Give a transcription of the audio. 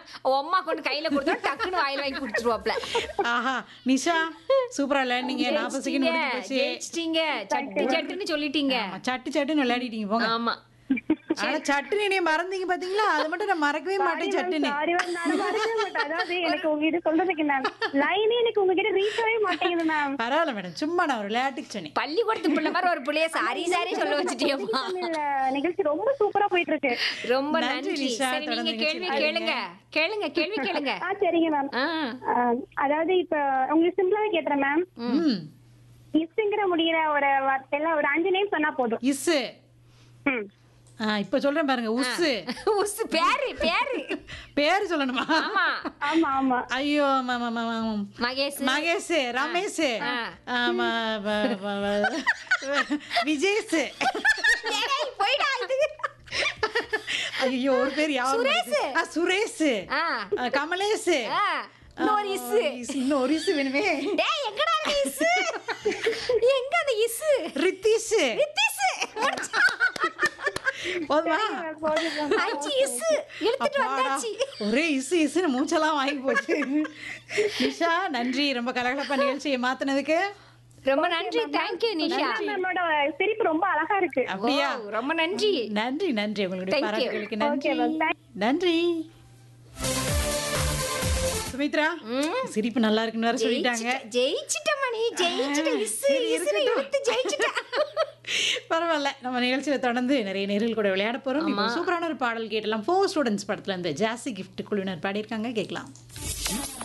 அம்மா கொண்டு கையில கொடுத்தா டக்குன்னு வாயில வாங்கி குடிச்சிருவாப்ல ஆஹா நிஷா சூப்பரா விளையாடுனீங்க நாற்பது செகண்ட் ஜெயிச்சிட்டீங்க, முடிஞ்சு போச்சு ஜெயிச்சிட்டீங்க சட்டு சட்டுன்னு சொல்லிட்டீங்க ஆமா, சட்டு சட்டுன்னு விளையாடிட்டீங்க போங்க ஆமா ஆனா சட்டுன்னு என்னைய மறந்தீங்க பாத்தீங்களா அது மட்டும் நான் மறக்கவே மாட்டேன் சட்டுன்னு சாரி மேம் நான் மறக்கவே மாட்டேன் அதாவது எனக்கு உங்ககிட்ட சொல்றதுக்கு மேம் லைனே எனக்கு உங்ககிட்ட ரீச் ஆகவே மாட்டேங்குது மேம் பரவாயில்ல மேடம் சும்மா நான் ஒரு விளையாட்டுக்கு சொன்னேன் பள்ளிக்கூடத்து பிள்ளை மாதிரி ஒரு பிள்ளைய சாரி சாரி சொல்ல வச்சுட்டியம்மா தமிழ்ல நிகழ்ச்சி ரொம்ப சூப்பரா போயிட்டு இருக்கு ரொம்ப நன்றி, நன்றி நிஷா. சரி நீங்க தொடர்ந்து கேள்வி நிகழ்ச்சி கேளுங்க கேளுங்க கேள்வி கேளுங்க ஆ சரிங்க மேம் ஆ அதாவது இப்ப உங்களுக்கு சிம்பிளாவே கேட்டுறேன் மேம் ம் இஸ்ங்கிற முடிகிற ஒரு வார்த்தையில ஒரு அஞ்சு நேம் சொன்னா போதும் இஸ்ஸு ம். ஆ, இப்ப சொல்றேன் பாருங்க உஸ்ஸு உஸ் பேரு பேரு பேர் சொல்லணுமா ஆமா ஆமா ஆமா ஐயோ ம- ம- ம- ம- மகேஷ் மகேஷ் ரமேஷ் ஆ. ஆமா வ- வ- வ- விஜேஷ் டேய், போயிடா இது ஐயோ ஒரு பேர் யாரு சுரேஷ். ஆ, சுரேஷ் ஆ ஆ, கமலேஷ் ஆ, இன்னொரு இசு இன்னும் ஒரு இசு வேணுமே டேய் எங்கடா இருக்கு இசு எங்க அந்த இசு ரித்திஷ் ரித்திஷு போதுமா போதும் ma'am. அஞ்சு இசு எடுத்துட்டு அப்பாடா, வந்தாச்சு ஒரே இசு இசுன்னு மூச்செல்லாம் வாங்கி போச்சு நிஷா நன்றி ரொம்ப கலகலப்பா நிகழ்ச்சியை மாத்தினதுக்கு ரொம்ப நன்றி தேங்க்யூ நிஷா மேமோட சிரிப்பு ரொம்ப அழகா இருக்கு அப்படியா ஓ, ரொம்ப நன்றி நன்றி நன்றி உங்களுடைய Thank you. பாராட்டுகளுக்கு நன்றி Okay, ma'am. Thank- நன்றி சுமித்ரா ம். சிரிப்பு நல்லா இருக்குன்னு வேற சொல்லிட்டாங்க ஜெயிச்சிட்ட ஜெயிச்சிட்ட மணி ஜெயிச்சிட்ட இசு சரி, இசுன்னு இருக்கட்டும். இழுத்து ஜெயிச்சிட்ட பரவாயில்ல நம்ம நிகழ்ச்சியில தொடர்ந்து நிறைய நேரில் கூட விளையாட போறோம் இப்போ சூப்பரான ஒரு பாடல் கேட்டலாம் ஃபோர் ஸ்டூடெண்ட்ஸ் படத்துல இந்த ஜாசி கிஃப்ட் குழுவினர் பாடியிருக்காங்க கேட்கலாம்